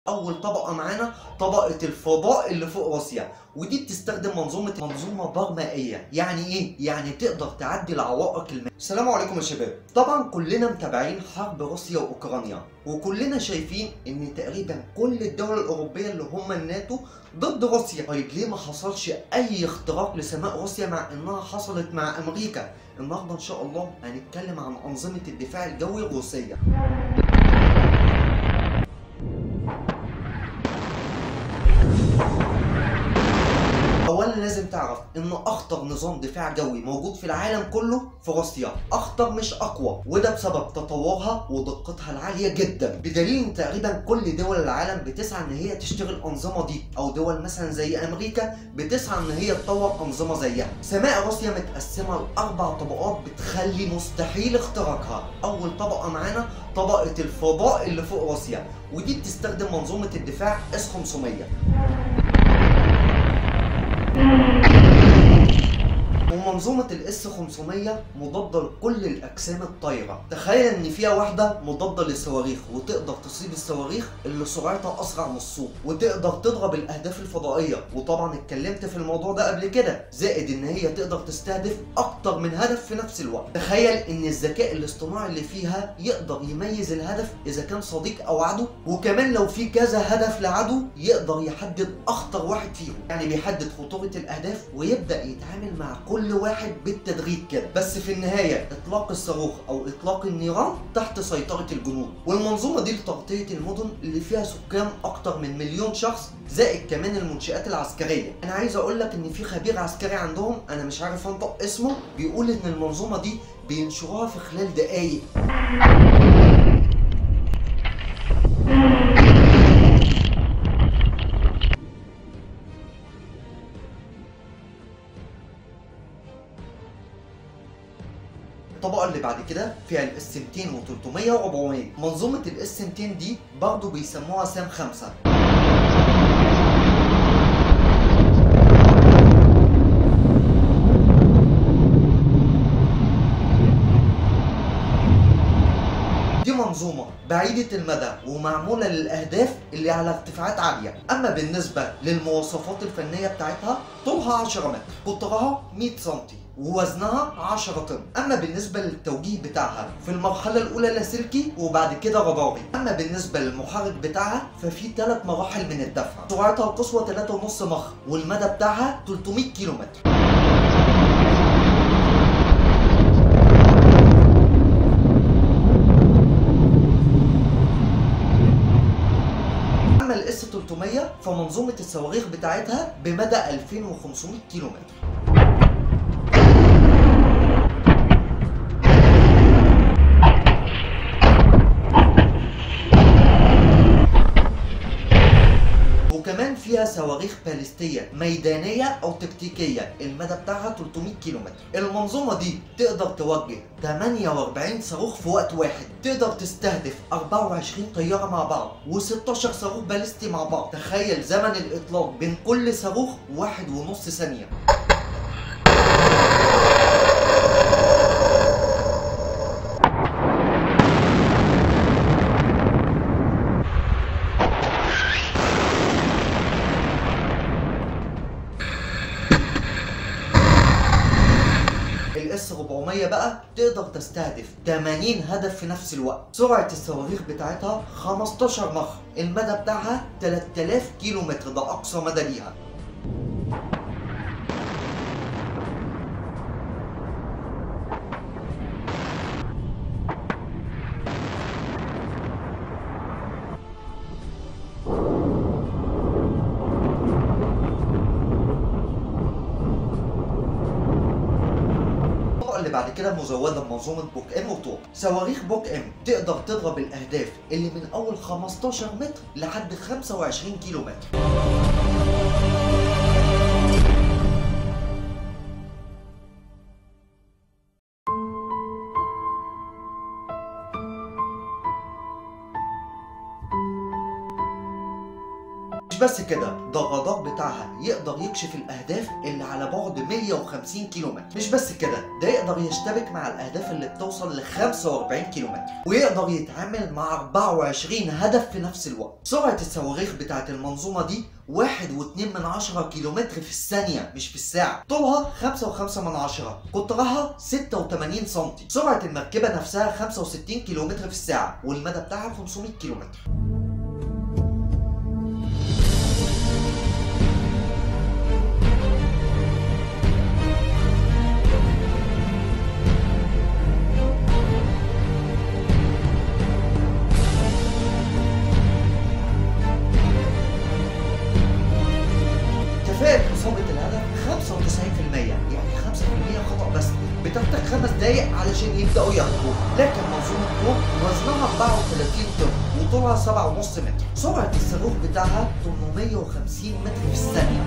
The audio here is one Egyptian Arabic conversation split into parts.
اول طبقه معانا طبقه الفضاء اللي فوق روسيا ودي بتستخدم منظومه منظومه برمائيه يعني ايه يعني تقدر تعدي العوائق المائيه السلام عليكم يا شباب طبعا كلنا متابعين حرب روسيا واوكرانيا وكلنا شايفين ان تقريبا كل الدول الاوروبيه اللي هم الناتو ضد روسيا طيب ليه ما حصلش اي اختراق لسماء روسيا مع انها حصلت مع امريكا النهارده ان شاء الله هنتكلم عن انظمه الدفاع الجوي الروسيه اولا لازم تعرف ان اخطر نظام دفاع جوي موجود في العالم كله في روسيا اخطر مش اقوى وده بسبب تطورها ودقتها العاليه جدا بدليل ان تقريبا كل دول العالم بتسعى ان هي تشتري الانظمه دي او دول مثلا زي امريكا بتسعى ان هي تطور انظمه زيها سماء روسيا متقسمه لاربع طبقات بتخلي مستحيل اختراقها اول طبقه معانا طبقه الفضاء اللي فوق روسيا ودي بتستخدم منظومه الدفاع اس 500 ومنظومة الاس 500 مضادة لكل الأجسام الطايرة، تخيل إن فيها واحدة مضادة للصواريخ وتقدر تصيب الصواريخ اللي سرعتها أسرع من الصوت، وتقدر تضرب الأهداف الفضائية، وطبعا اتكلمت في الموضوع ده قبل كده، زائد إن هي تقدر تستهدف أكتر من هدف في نفس الوقت، تخيل إن الذكاء الاصطناعي اللي فيها يقدر يميز الهدف إذا كان صديق أو عدو، وكمان لو في كذا هدف لعدو يقدر يحدد أخطر واحد فيهم، يعني بيحدد خطورة الأهداف ويبدأ يتعامل مع كل كل واحد بالتدريج كده بس في النهايه اطلاق الصاروخ او اطلاق النيران تحت سيطره الجنود والمنظومه دي لتغطيه المدن اللي فيها سكان اكتر من مليون شخص زائد كمان المنشات العسكريه انا عايز اقول لك ان في خبير عسكري عندهم انا مش عارف انطق اسمه بيقول ان المنظومه دي بينشروها في خلال دقايق الطبقه اللي بعد كده فيها الاس 200 و300 و400 منظومه الاس 200 دي برضه بيسموها سام 5 دي منظومة بعيدة المدى ومعمولة للأهداف اللي على ارتفاعات عالية أما بالنسبة للمواصفات الفنية بتاعتها طولها 10 متر قطرها 100 سنتي ووزنها 10 طن اما بالنسبه للتوجيه بتاعها في المرحله الاولى لاسلكي وبعد كده راداري اما بالنسبه للمحرك بتاعها ففي ثلاث مراحل من الدفع سرعتها القصوى 3.5 مخ والمدى بتاعها 300 كيلو متر اما الاس 300 فمنظومه الصواريخ بتاعتها بمدى 2500 كيلو متر وكمان فيها صواريخ باليستية ميدانية أو تكتيكية المدى بتاعها 300 كيلو متر المنظومة دي تقدر توجه 48 صاروخ في وقت واحد تقدر تستهدف 24 طيارة مع بعض و16 صاروخ باليستي مع بعض تخيل زمن الإطلاق بين كل صاروخ واحد ونص ثانية الاس 400 بقى تقدر تستهدف 80 هدف في نفس الوقت سرعة الصواريخ بتاعتها 15 مخ المدى بتاعها 3000 كيلو متر ده اقصى مدى ليها اللي بعد كده مزوده بمنظومه بوك ام وطوق صواريخ بوك ام تقدر تضرب الاهداف اللي من اول 15 متر لحد 25 كيلو متر مش بس كده ده الرادار بتاعها يقدر يكشف الاهداف اللي على بعد 150 كيلومتر مش بس كده ده يقدر يشتبك مع الاهداف اللي بتوصل ل 45 كيلومتر ويقدر يتعامل مع 24 هدف في نفس الوقت سرعه الصواريخ بتاعت المنظومه دي واحد واتنين من عشرة كيلومتر في الثانية مش في الساعة طولها خمسة وخمسة من عشرة قطرها ستة وتمانين سنتي سرعة المركبة نفسها خمسة وستين كيلومتر في الساعة والمدى بتاعها 500 كيلومتر كفاءة إصابة الهدف 95% يعني 5% خطأ بس بتحتاج خمس دقايق علشان يبدأوا ياخدوا لكن منظومة طوق وزنها 34 طن وطولها 7.5 متر سرعة الصاروخ بتاعها 850 متر في الثانية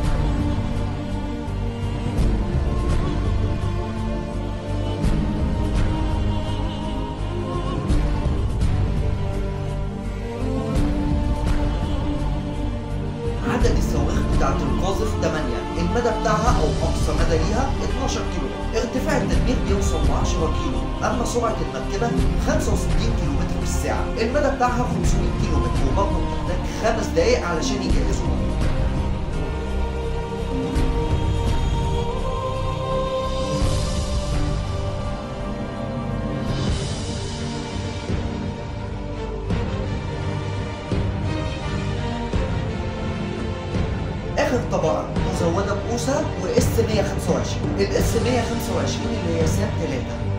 عدد الصواريخ بتاعت القاذف 8 المدى بتاعها او اقصى مدى ليها 12 كيلو ارتفاع التدمير بيوصل ل 10 كيلو اما سرعه المركبه 65 كيلو في الساعه المدى بتاعها 500 كيلو وبرضه بتحتاج خمس دقايق علشان يجهزوها اخر طبقه مزوده بأوسا واس 125 الاس 125 اللي هي سام 3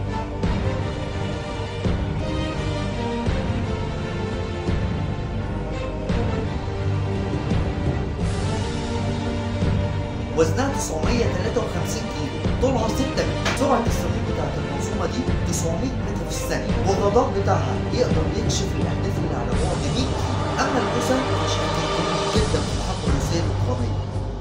وزنها 953 كيلو طولها 6 متر سرعة الصاروخ بتاعت المنظومة دي 900 متر في الثانية والرادار بتاعها يقدر يكشف الأهداف اللي على بعد 100 كيلو أما الأوسا فشكل كبير جدا في المحطة الروسية الأوكرانية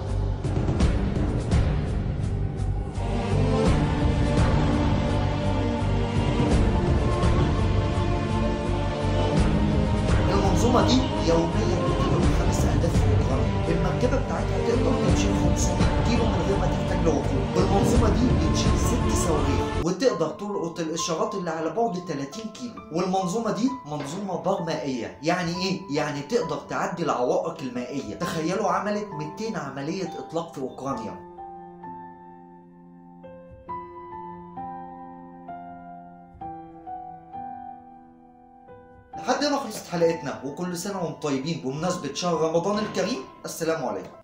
المنظومة دي يوميا بتضرب خمس أهداف في أوكرانيا المركبة بتاعتها تقدر تمشي 500 كيلو من غير ما تحتاج لوقود والمنظومة دي بتشيل ست صواريخ وتقدر تلقط الإشارات اللي على بعد 30 كيلو والمنظومة دي منظومة بار مائية يعني إيه؟ يعني تقدر تعدي العوائق المائية تخيلوا عملت 200 عملية إطلاق في أوكرانيا لحد هنا خلصت حلقتنا وكل سنة وانتم طيبين بمناسبة شهر رمضان الكريم السلام عليكم